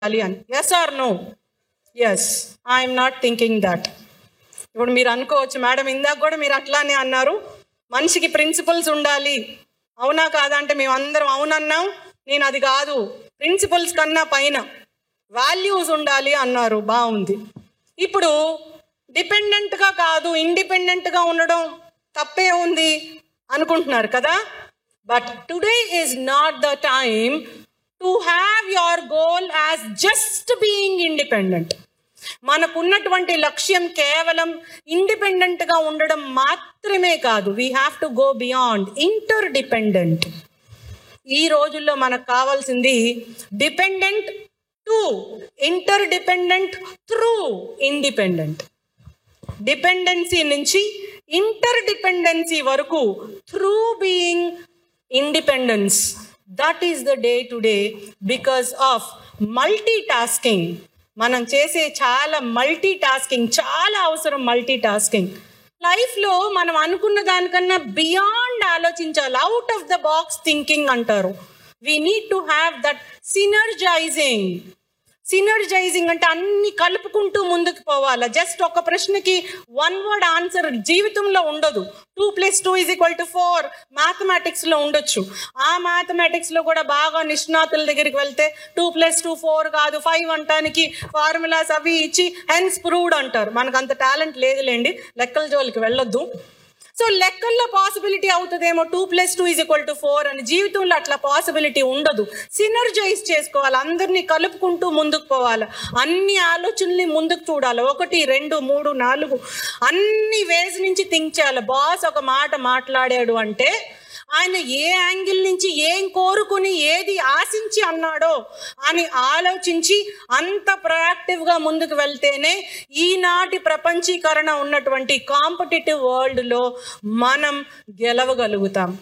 ఉండాలి అని yes or no yes I'm not thinking that ఇప్పుడు మీరు అనుకోవచ్చు మేడం ఇందాక కూడా మీరు అట్లానే అన్నారు మనిషికి ప్రిన్సిపల్స్ ఉండాలి అవునా కాదా అంటే మేము అందరం అవునన్నాం నేను అది కాదు ప్రిన్సిపల్స్ కన్నా పైన వాల్యూస్ ఉండాలి అన్నారు బాగుంది ఇప్పుడు డిపెండెంట్గా కాదు ఇండిపెండెంట్గా ఉండడం తప్పే ఉంది అనుకుంటున్నారు కదా but today is not the time to have your goal as just being independent మనకున్నటువంటి లక్ష్యం కేవలం ఇండిపెండెంట్గా ఉండడం మాత్రమే కాదు we have to go beyond interdependent ఈ రోజుల్లో మనకు కావాల్సింది dependent to interdependent through independent dependency నుంచి ఇంటర్ డిపెండెన్సీ వరకు through being independence that is the day to day because of multitasking మనం చేసే చాలా మల్టీ టాస్కింగ్ చాలా అవసరం మల్టీ టాస్కింగ్ లైఫ్లో మనం అనుకున్న దానికన్నా బియాండ్ ఆలోచించాలి out of the box thinking అంటారు we need to have that synergizing synergizing అంటే అన్ని కలుపుకుంటూ ముందుకు పోవాలా జస్ట్ ఒక ప్రశ్నకి వన్ వర్డ్ ఆన్సర్ జీవితంలో ఉండదు two plus two is equal to four మ్యాథమెటిక్స్లో ఉండొచ్చు ఆ మ్యాథమెటిక్స్లో కూడా బాగా నిష్ణాతుల దగ్గరికి వెళ్తే టూ ప్లస్ టూ ఫోర్ కాదు ఫైవ్ అంటానికి ఫార్ములాస్ అవి ఇచ్చి హెన్స్ ప్రూవ్డ్ అంటారు మనకు అంత టాలెంట్ లేదులేండి లెక్కల జోలికి వెళ్ళొద్దు సో లెక్కల్లో పాసిబిలిటీ అవుతుందేమో two plus two is equal to four అని జీవితంలో అట్లా పాసిబిలిటీ ఉండదు సినర్జైజ్ చేసుకోవాలి అందరినీ కలుపుకుంటూ ముందుకు పోవాలి అన్ని ఆలోచనల్ని ముందుకు చూడాలి ఒకటి రెండు మూడు నాలుగు అన్ని వేస్ నుంచి థింక్ చేయాలి బాస్ ఒక మాట మాట్లాడాడు అంటే ఆయన ఏ యాంగిల్ నుంచి ఏం కోరుకుని ఏది ఆశించి అన్నాడో అని ఆలోచించి అంత ప్రయాక్టివ్గా ముందుకు వెళ్తేనే ఈనాటి ప్రపంచీకరణ ఉన్నటువంటి కాంపిటేటివ్ వరల్డ్లో మనం గెలవగలుగుతాం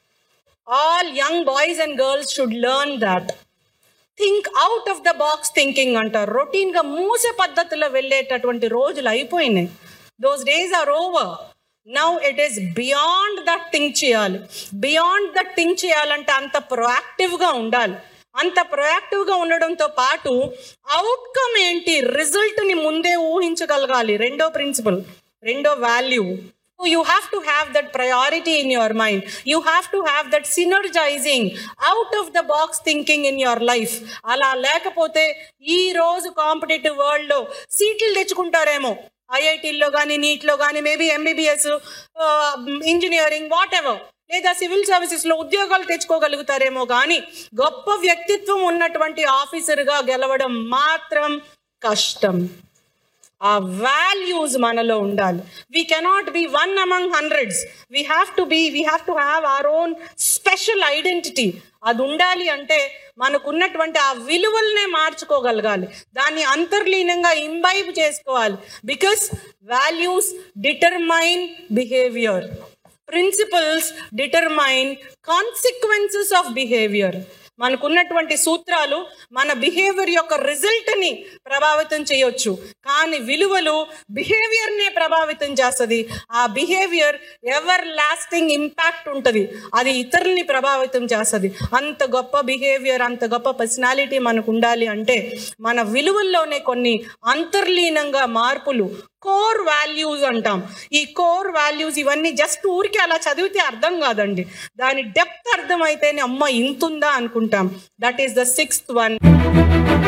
all young boys and girls should learn that think out of the box thinking అంటారు రొటీన్గా మూసే పద్ధతిలో వెళ్ళేటటువంటి రోజులు అయిపోయినాయి those days are over now it is beyond that think చేయాలి బియాండ్ దట్ థింక్ చేయాలంటే అంత ప్రొయాక్టివ్గా ఉండాలి అంత ప్రొయాక్టివ్గా ఉండడంతో పాటు అవుట్కమ్ ఏంటి రిజల్ట్ని ముందే ఊహించగలగాలి రెండో ప్రిన్సిపల్ రెండో value you have to have that priority in your mind you have to have that synergizing out of the box thinking in your life అలా లేకపోతే ఈ రోజు కాంపిటేటివ్ వరల్డ్లో సీట్లు తెచ్చుకుంటారేమో ఐఐటీల్లో కానీ నీట్లో కానీ maybe MBBS engineering whatever లేదా సివిల్ సర్వీసెస్లో ఉద్యోగాలు తెచ్చుకోగలుగుతారేమో కానీ గొప్ప వ్యక్తిత్వం ఉన్నటువంటి ఆఫీసర్గా గెలవడం మాత్రం కష్టం ఆ వాల్యూస్ మనలో ఉండాలి we cannot be one among hundreds we have to be we have to have our own special identity అది ఉండాలి అంటే మనకున్నటువంటి ఆ విలువలనే మార్చుకోగలగాలి దాన్ని అంతర్లీనంగా ఇంబైబ్ చేసుకోవాలి because values determine behaviour principles determine consequences of behaviour మనకున్నటువంటి సూత్రాలు మన బిహేవియర్ యొక్క రిజల్ట్ని ప్రభావితం చేయొచ్చు కానీ విలువలు బిహేవియర్నే ప్రభావితం చేస్తుంది ఆ బిహేవియర్ ఎవర్ లాస్టింగ్ ఇంపాక్ట్ ఉంటుంది అది ఇతరుల్ని ప్రభావితం చేస్తుంది అంత గొప్ప బిహేవియర్ అంత గొప్ప పర్సనాలిటీ మనకు ఉండాలి అంటే మన విలువల్లోనే కొన్ని అంతర్లీనంగా మార్పులు కోర్ వాల్యూస్ అంటాం ఈ కోర్ వాల్యూస్ ఇవన్నీ జస్ట్ ఊరికి అలా చదివితే అర్థం కాదండి దాని డెప్త్ అర్థమైతేనే అమ్మ ఇంతుందా అనుకుంటాం that is the sixth one